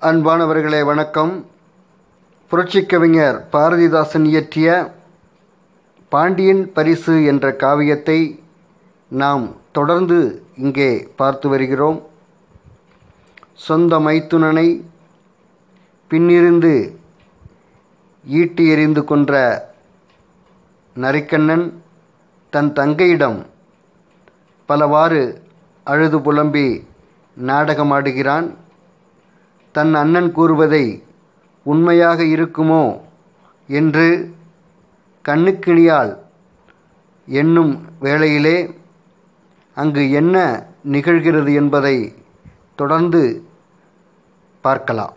அன்பானவர்களே வணக்கம் புரட்சிக் கவிஞர் பாரதிதாசன் இயற்றிய பாண்டியன் பரிசு என்ற காவியத்தை நாம் தொடர்ந்து இங்கே பார்த்து வருகிறோம் சொந்த மைத்துனனை பின்னிருந்து ஈட்டி எறிந்து கொன்ற நரிக்கண்ணன் தன் தங்கையிடம் பலவாறு அழுது புலம்பி நாடகமாடுகிறான் தன் அண்ணன் கூறுவதை உண்மையாக இருக்குமோ என்று கண்ணுக்கிணியால் எண்ணும் வேளையிலே அங்கு என்ன நிகழ்கிறது என்பதை தொடர்ந்து பார்க்கலாம்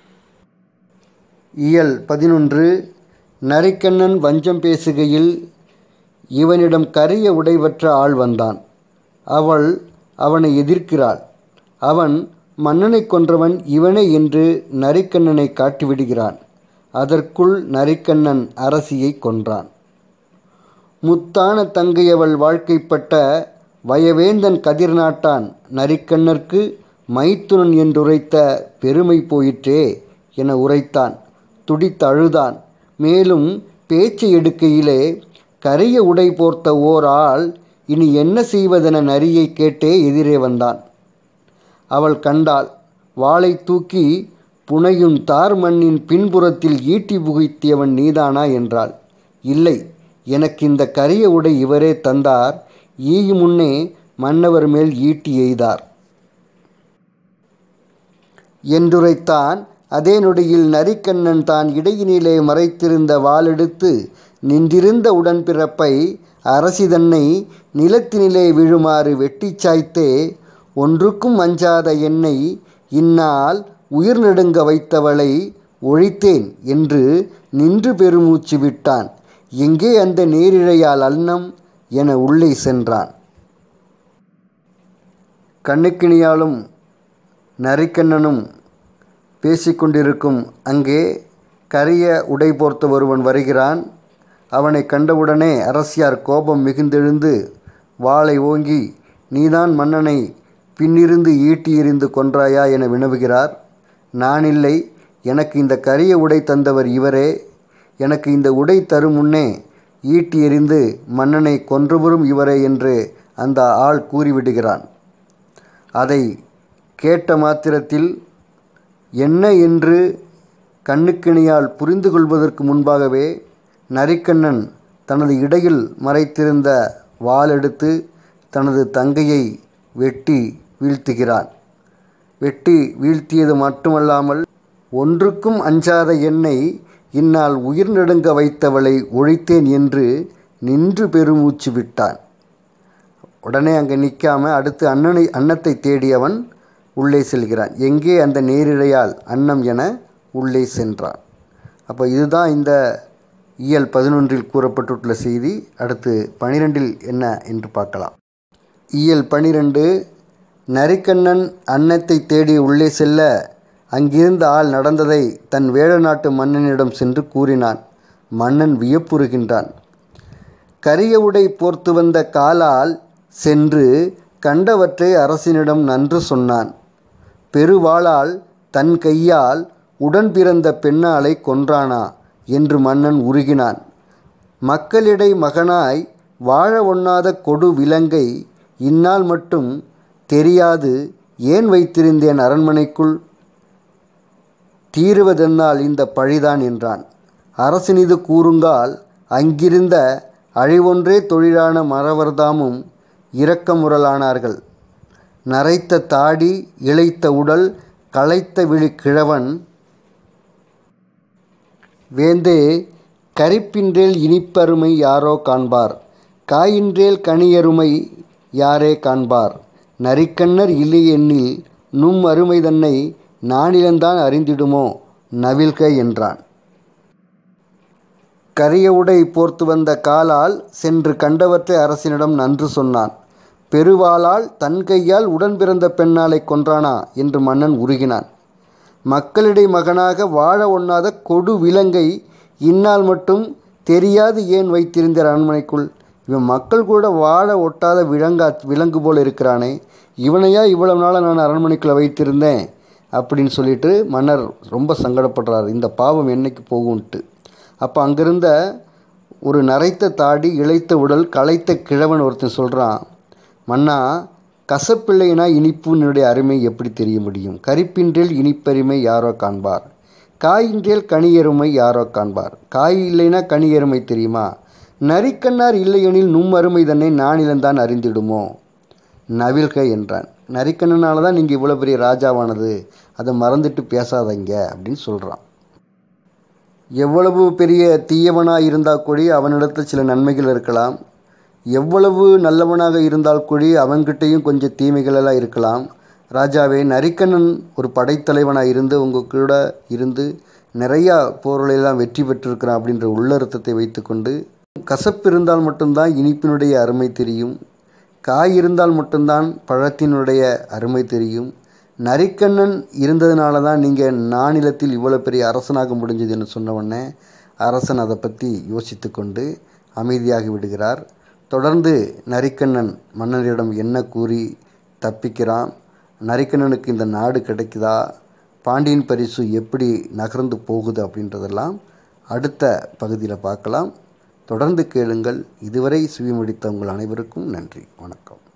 இயல் பதினொன்று நரிக்கண்ணன் வஞ்சம் பேசுகையில் இவனிடம் கரிய உடைவற்ற ஆள் வந்தான் அவள் அவனை எதிர்க்கிறாள் அவன் மன்னனை கொன்றவன் இவனே என்று நரிக்கண்ணனை காட்டிவிடுகிறான் அதற்குள் நரிக்கண்ணன் அரசியை கொன்றான் முத்தான தங்கையவள் வாழ்க்கைப்பட்ட வயவேந்தன் கதிர்நாட்டான் நரிக்கண்ணர்க்கு மைத்துனன் என்றுரைத்த பெருமை போயிற்றே என உரைத்தான் துடித்து அழுதான் மேலும் பேச்சு எடுக்கையிலே கரிய உடை போர்த்த ஓர் ஆள் இனி என்ன செய்வதென நரியை கேட்டே எதிரே வந்தான் அவள் கண்டாள் வாளை தூக்கி புனையும் தார் மண்ணின் பின்புறத்தில் ஈட்டி புகுத்தியவன் நீதானா என்றாள் இல்லை எனக்கு இந்த கரிய உடை இவரே தந்தார் ஈயு முன்னே மன்னவர் மேல் ஈட்டி எய்தார் என்றுரைத்தான் அதே நொடியில் நரிக்கண்ணன் தான் இடையினிலே மறைத்திருந்த வாளெடுத்து நின்றிருந்த உடன்பிறப்பை அரசி தன்னை நிலத்தினிலே விழுமாறு வெட்டிச் சாய்த்தே ஒன்றுக்கும் அஞ்சாத என்னை இந்நாள் உயிர் நெடுங்க வைத்தவளை ஒழித்தேன் என்று நின்று பெருமூச்சு விட்டான் எங்கே அந்த நேரிழையால் அன்னம் என உள்ளே சென்றான் கண்ணுக்கிணியாலும் நரிக்கண்ணனும் பேசிக்கொண்டிருக்கும் அங்கே கரிய உடை போர்த்த ஒருவன் வருகிறான் அவனை கண்டவுடனே அரசியார் கோபம் மிகுந்தெழுந்து வாளை ஓங்கி நீதான் மன்னனை பின்னிருந்து ஈட்டி எறிந்து கொன்றாயா என வினவுகிறார் நான் இல்லை எனக்கு இந்த கரிய உடை தந்தவர் இவரே எனக்கு இந்த உடை தரும் முன்னே ஈட்டி எறிந்து மன்னனை கொன்றவரும் இவரே என்று அந்த ஆள் கூறிவிடுகிறான் அதை கேட்ட மாத்திரத்தில் என்ன என்று கண்ணுக்கிணியால் புரிந்து கொள்வதற்கு முன்பாகவே நரிக்கண்ணன் தனது இடையில் மறைத்திருந்த வாள் எடுத்து தனது தங்கையை வெட்டி வீழ்த்துகிறான் வெட்டி வீழ்த்தியது மட்டுமல்லாமல் ஒன்றுக்கும் அஞ்சாத என்னை இந்நாள் உயிர் நெடுங்க வைத்தவளை ஒழித்தேன் என்று நின்று பெருமூச்சு விட்டான் உடனே அங்கே நிற்காம அடுத்து அண்ணனை அன்னத்தை தேடியவன் உள்ளே செல்கிறான் எங்கே அந்த நேரிழையால் அன்னம் என உள்ளே சென்றான் அப்போ இதுதான் இந்த இயல் பதினொன்றில் கூறப்பட்டுள்ள செய்தி அடுத்து பனிரெண்டில் என்ன என்று பார்க்கலாம் இயல் பனிரெண்டு நரிக்கண்ணன் அன்னத்தை தேடி உள்ளே செல்ல அங்கிருந்த ஆள் நடந்ததை தன் வேழ நாட்டு மன்னனிடம் சென்று கூறினான் மன்னன் வியப்புறுகின்றான் கரிய உடை போர்த்து வந்த காலால் சென்று கண்டவற்றை அரசினிடம் நன்று சொன்னான் பெருவாளால் தன் கையால் உடன் பிறந்த பெண்ணாளை கொன்றானா என்று மன்னன் உருகினான் மக்களிடை மகனாய் வாழ ஒண்ணாத கொடு விலங்கை இந்நாள் மட்டும் தெரியாது ஏன் வைத்திருந்தேன் அரண்மனைக்குள் தீருவதென்னால் இந்த பழிதான் என்றான் அரசனிது கூறுங்கால் அங்கிருந்த அழிவொன்றே தொழிலான மறவர்தாமும் இரக்கமுறலானார்கள் நரைத்த தாடி இழைத்த உடல் களைத்த விழி கிழவன் வேந்தே கரிப்பின்றேல் இனிப்பருமை யாரோ காண்பார் காயின்றேல் கனியருமை யாரே காண்பார் நரிக்கண்ணர் இல்லையெண்ணில் நும் அருமை தன்னை நானிலந்தான் அறிந்திடுமோ நவில்க என்றான் கரிய உடை போர்த்து வந்த காலால் சென்று கண்டவற்றை அரசினிடம் நன்று சொன்னான் பெருவாளால் தன் கையால் உடன் பிறந்த பெண்ணாலை கொன்றானா என்று மன்னன் உருகினான் மக்களிடை மகனாக வாழ ஒண்ணாத கொடு விலங்கை இந்நாள் மட்டும் தெரியாது ஏன் வைத்திருந்த அரண்மனைக்குள் இவன் மக்கள் கூட வாழ ஒட்டாத விலங்கா விலங்கு போல் இருக்கிறானே இவனையா இவ்வளவு நாளாக நான் அரண்மனைக்குள்ளே வைத்திருந்தேன் அப்படின்னு சொல்லிட்டு மன்னர் ரொம்ப சங்கடப்படுறார் இந்த பாவம் என்னைக்கு போகும்ன்ட்டு அப்போ அங்கிருந்த ஒரு நரைத்த தாடி இழைத்த உடல் களைத்த கிழவன் ஒருத்தன் சொல்கிறான் மன்னா கசப்பிள்ளைனா இனிப்புனுடைய அருமை எப்படி தெரிய முடியும் கரிப்பின்றேல் இனிப்பெருமை யாரோ காண்பார் காயின்றேல் கனியருமை யாரோ காண்பார் காய் இல்லைனா கனியருமை தெரியுமா நரிக்கண்ணார் இல்லையெனில் நும் அருமை தன்னை நானிலந்தான் அறிந்திடுமோ நவில்க என்றான் நரிக்கண்ணனால தான் நீங்கள் இவ்வளோ பெரிய ராஜாவானது அதை மறந்துட்டு பேசாதீங்க அப்படின்னு சொல்கிறான் எவ்வளவு பெரிய தீயவனாக இருந்தால் கூடி அவனிடத்தில் சில நன்மைகள் இருக்கலாம் எவ்வளவு நல்லவனாக இருந்தால் கூடி அவன்கிட்டையும் கொஞ்சம் தீமைகளெல்லாம் இருக்கலாம் ராஜாவே நரிக்கண்ணன் ஒரு படைத்தலைவனாக இருந்து உங்கள் கூட இருந்து நிறையா போர்களெல்லாம் வெற்றி பெற்றிருக்கிறான் அப்படின்ற உள்ளர்த்தத்தை வைத்துக்கொண்டு கசப்பு இருந்தால் மட்டும்தான் இனிப்பினுடைய அருமை தெரியும் காய் இருந்தால் மட்டும்தான் பழத்தினுடைய அருமை தெரியும் நரிக்கண்ணன் இருந்ததுனால தான் நீங்கள் நானிலத்தில் இவ்வளோ பெரிய அரசனாக முடிஞ்சதுன்னு சொன்ன உடனே அரசன் அதை பற்றி யோசித்து கொண்டு அமைதியாகி விடுகிறார் தொடர்ந்து நரிக்கண்ணன் மன்னரிடம் என்ன கூறி தப்பிக்கிறான் நரிக்கண்ணனுக்கு இந்த நாடு கிடைக்குதா பாண்டியன் பரிசு எப்படி நகர்ந்து போகுது அப்படின்றதெல்லாம் அடுத்த பகுதியில் பார்க்கலாம் தொடர்ந்து கேளுங்கள் இதுவரை சுவி முடித்த உங்கள் அனைவருக்கும் நன்றி வணக்கம்